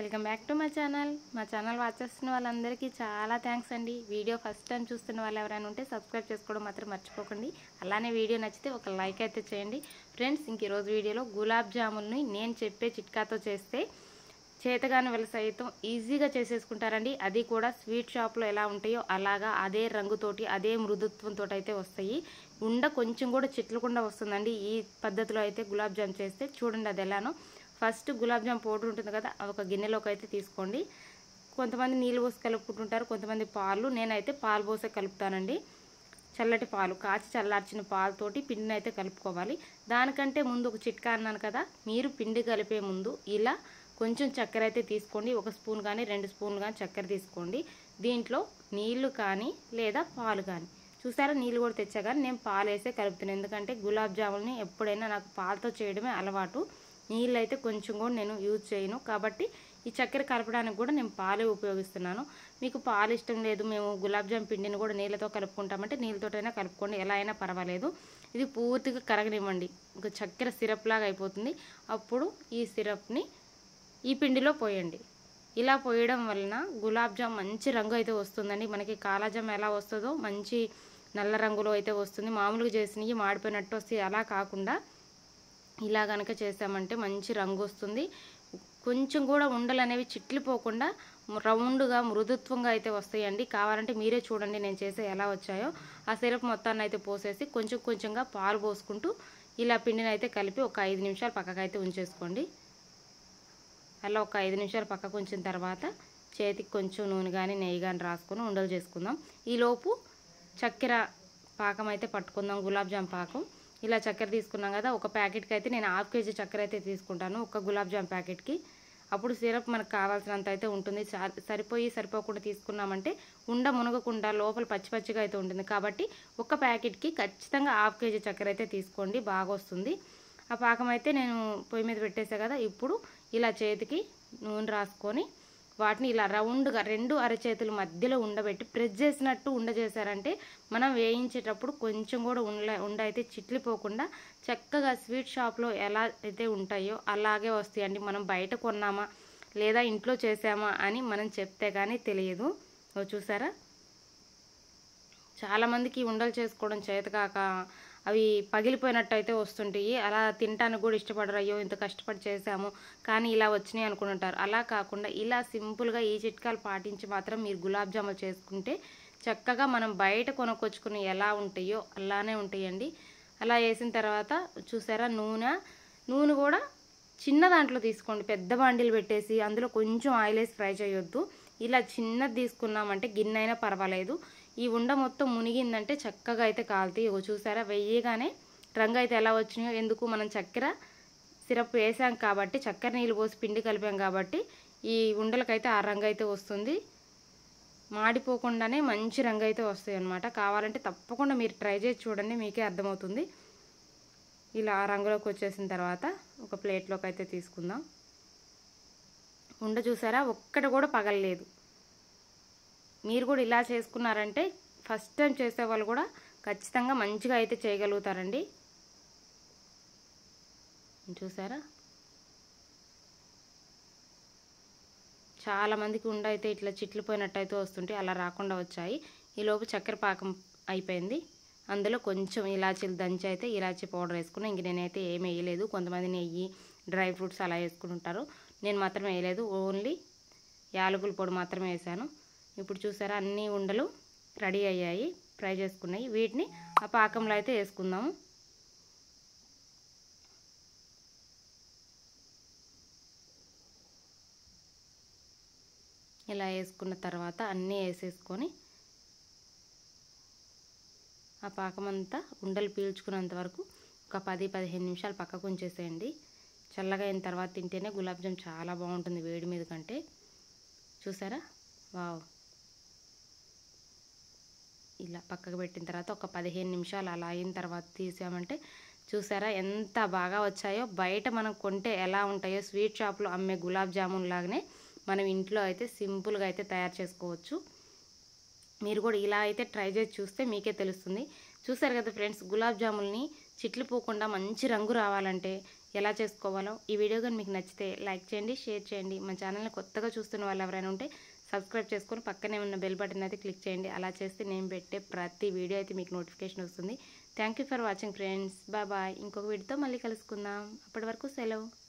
welcome back to మా channel మా channel watch చేస్తున్న వాళ్ళందరికీ చాలా థ్యాంక్స్ అండి వీడియో ఫస్ట్ టైం చూస్తున్న వాళ్ళు ఎవరైనా ఉంటే సబ్స్క్రైబ్ చేసుకోవడం మాత్రం మర్చిపోకండి అలానే వీడియో నచ్చితే ఒక లైక్ అయితే చేయండి ఫ్రెండ్స్ ఇంక ఈరోజు వీడియోలో గులాబ్ జాముల్ని నేను చెప్పే చిట్కాతో చేస్తే చేతగాని వాళ్ళ సైతం ఈజీగా చేసేసుకుంటారండి అది కూడా స్వీట్ షాప్లో ఎలా ఉంటాయో అలాగా అదే రంగుతోటి అదే మృదుత్వంతో అయితే వస్తాయి ఉండ కొంచెం కూడా చిట్లకుండా వస్తుందండి ఈ పద్ధతిలో అయితే గులాబ్ జామ్ చేస్తే చూడండి అది ఎలానో ఫస్ట్ గులాబ్ జామ్ పౌడర్ ఉంటుంది కదా అది ఒక గిన్నెలోకి అయితే తీసుకోండి కొంతమంది నీళ్ళు పోసి కలుపుకుంటుంటారు కొంతమంది పాలు నేనైతే పాలు పోసే కలుపుతానండి చల్లటి పాలు కాచి చల్లార్చిన పాలతోటి పిండిని అయితే కలుపుకోవాలి దానికంటే ముందు ఒక చిట్కా అన్నాను కదా మీరు పిండి కలిపే ముందు ఇలా కొంచెం చక్కెర అయితే తీసుకోండి ఒక స్పూన్ కానీ రెండు స్పూన్లు కానీ చక్కెర తీసుకోండి దీంట్లో నీళ్లు కానీ లేదా పాలు కానీ చూసారా నీళ్ళు కూడా తెచ్చా కానీ నేను పాలు వేసే కలుపుతున్నాను ఎందుకంటే గులాబ్ జాములని ఎప్పుడైనా నాకు పాలతో చేయడమే అలవాటు నీళ్ళు అయితే కొంచెం కూడా నేను యూజ్ చేయను కాబట్టి ఈ చక్కెర కలపడానికి కూడా నేను పాలే ఉపయోగిస్తున్నాను మీకు పాలు ఇష్టం లేదు మేము గులాబ్ జామ్ పిండిని కూడా నీళ్ళతో కలుపుకుంటామంటే నీళ్ళతోటైనా కలుపుకోండి ఎలా అయినా పర్వాలేదు ఇది పూర్తిగా కరగనివ్వండి ఒక చక్కెర సిరప్ లాగా అయిపోతుంది అప్పుడు ఈ సిరప్ని ఈ పిండిలో పోయండి ఇలా పోయడం వలన గులాబ్ జామ్ మంచి రంగు అయితే వస్తుందండి మనకి కాలాజామ్ ఎలా వస్తుందో మంచి నల్ల రంగులో అయితే వస్తుంది మామూలుగా చేసినవి మాడిపోయినట్టు వస్తాయి అలా కాకుండా ఇలా కనుక చేసామంటే మంచి రంగు వస్తుంది కొంచెం కూడా ఉండలు అనేవి చిట్లిపోకుండా రౌండ్గా మృదుత్వంగా అయితే వస్తాయండి కావాలంటే మీరే చూడండి నేను చేసే ఎలా వచ్చాయో ఆ సిరప్ మొత్తాన్ని అయితే పోసేసి కొంచెం కొంచెంగా పాలు పోసుకుంటూ ఇలా పిండిని అయితే కలిపి ఒక ఐదు నిమిషాలు పక్కకు అయితే ఉంచేసుకోండి అలా ఒక ఐదు నిమిషాలు పక్కకు ఉంచిన తర్వాత చేతికి కొంచెం నూనె కానీ నెయ్యి కానీ రాసుకొని ఉండలు చేసుకుందాం ఈలోపు చక్కెర పాకం అయితే పట్టుకుందాం గులాబ్ జామ్ పాకం ఇలా చక్కెర తీసుకున్నాం కదా ఒక ప్యాకెట్కి అయితే నేను హాఫ్ కేజీ చక్కెర అయితే తీసుకుంటాను ఒక గులాబ్ జామ్ ప్యాకెట్కి అప్పుడు సిరప్ మనకు కావాల్సినంత అయితే ఉంటుంది సరిపోయి సరిపోకుండా తీసుకున్నామంటే ఉండ మునగకుండా లోపల పచ్చి పచ్చిగా అయితే ఉంటుంది కాబట్టి ఒక ప్యాకెట్కి ఖచ్చితంగా హాఫ్ కేజీ చక్కెర అయితే తీసుకోండి బాగా వస్తుంది ఆ పాకం అయితే నేను పొయ్యి మీద పెట్టేసా కదా ఇప్పుడు ఇలా చేతికి నూనె రాసుకొని వాటిని ఇలా రౌండ్గా రెండు అరచేతుల మధ్యలో ఉండబెట్టి ప్రెస్ చేసినట్టు ఉండ చేశారంటే మనం వేయించేటప్పుడు కొంచెం కూడా ఉండ ఉండ అయితే చిట్లిపోకుండా చక్కగా స్వీట్ షాప్లో ఎలా అయితే ఉంటాయో అలాగే వస్తాయండి మనం బయట కొన్నామా లేదా ఇంట్లో చేసామా అని మనం చెప్తే కానీ తెలియదు చూసారా చాలామందికి ఉండలు చేసుకోవడం చేతకాక అవి పగిలిపోయినట్టు అయితే వస్తుంటాయి అలా తినటానికి కూడా ఇష్టపడరు అయ్యో ఇంత కష్టపడి చేసాము కానీ ఇలా వచ్చినాయి అనుకుంటారు అలా కాకుండా ఇలా సింపుల్గా ఈ చిట్కాలు పాటించి మాత్రం మీరు గులాబ్ జాములు చేసుకుంటే చక్కగా మనం బయట కొనుక్కొచ్చుకుని ఎలా ఉంటాయో అలానే ఉంటాయండి అలా వేసిన తర్వాత చూసారా నూనె నూనె కూడా చిన్న దాంట్లో తీసుకోండి పెద్ద బాండీలు పెట్టేసి అందులో కొంచెం ఆయిల్ వేసి ఫ్రై చేయొద్దు ఇలా చిన్నది తీసుకున్నామంటే గిన్నె అయినా పర్వాలేదు ఈ ఉండ మొత్తం మునిగిందంటే చక్కగా అయితే కాలుతాయి ఇగో చూసారా వెయ్యగానే రంగు అయితే ఎలా వచ్చినాయో ఎందుకు మనం చక్కెర సిరప్ వేసాం కాబట్టి చక్కెర నీళ్ళు పోసి పిండి కలిపాం కాబట్టి ఈ ఉండలకైతే ఆ రంగు అయితే వస్తుంది మాడిపోకుండానే మంచి రంగు అయితే వస్తాయి అనమాట కావాలంటే తప్పకుండా మీరు ట్రై చేసి చూడండి మీకే అర్థమవుతుంది ఇలా ఆ రంగులోకి వచ్చేసిన తర్వాత ఒక ప్లేట్లోకి అయితే తీసుకుందాం ఉండ చూసారా ఒక్కటి కూడా పగలలేదు మీరు కూడా ఇలా చేసుకున్నారంటే ఫస్ట్ టైం చేసే వాళ్ళు కూడా ఖచ్చితంగా మంచిగా అయితే చేయగలుగుతారండి చూసారా చాలామందికి ఉండ అయితే ఇట్లా చిట్లిపోయినట్టు అయితే వస్తుంటే అలా రాకుండా వచ్చాయి ఈలోపు చక్కెర పాకం అయిపోయింది అందులో కొంచెం ఇలాచీలు దంచి అయితే ఇలాచీ పౌడర్ వేసుకున్నాను ఇంక నేనైతే ఏం వేయలేదు కొంతమంది నెయ్యి డ్రై ఫ్రూట్స్ అలా వేసుకుని ఉంటారు నేను మాత్రం వేయలేదు ఓన్లీ యాలకుల పొడి మాత్రమే వేసాను ఇప్పుడు చూసారా అన్ని ఉండలు రెడీ అయ్యాయి ఫ్రై చేసుకున్నాయి వీటిని ఆ పాకంలో అయితే వేసుకుందాము ఇలా వేసుకున్న తర్వాత అన్నీ వేసేసుకొని ఆ పాకం అంతా ఉండలు పీల్చుకున్నంత వరకు ఒక పది పదిహేను నిమిషాలు పక్కకు ఉంచేసేయండి చల్లగా అయిన తర్వాత తింటేనే గులాబ్ జామ్ చాలా బాగుంటుంది వేడి మీద కంటే చూసారా వావ్ ఇలా పక్కకు పెట్టిన తర్వాత ఒక పదిహేను నిమిషాలు అలా అయిన తర్వాత తీసామంటే చూసారా ఎంత బాగా వచ్చాయో బయట మనం కొంటే ఎలా ఉంటాయో స్వీట్ షాప్లో అమ్మే గులాబ్ జామున్ లాగానే మనం ఇంట్లో అయితే సింపుల్గా అయితే తయారు చేసుకోవచ్చు మీరు కూడా ఇలా అయితే ట్రై చేసి చూస్తే మీకే తెలుస్తుంది చూసారు కదా ఫ్రెండ్స్ గులాబ్ జాముల్ని చిట్లిపోకుండా మంచి రంగు రావాలంటే ఎలా చేసుకోవాలో ఈ వీడియో కానీ మీకు నచ్చితే లైక్ చేయండి షేర్ చేయండి మా ఛానల్ని కొత్తగా చూస్తున్న వాళ్ళు ఎవరైనా ఉంటే సబ్స్క్రైబ్ చేసుకొని పక్కనే ఉన్న బెల్ బటన్ అయితే క్లిక్ చేయండి అలా చేస్తే నేను పెట్టే ప్రతి వీడియో అయితే మీకు నోటిఫికేషన్ వస్తుంది thank you for watching friends bye bye ఇంకొక వీడియోతో మళ్ళీ కలుసుకుందాం అప్పటి వరకు సెలవు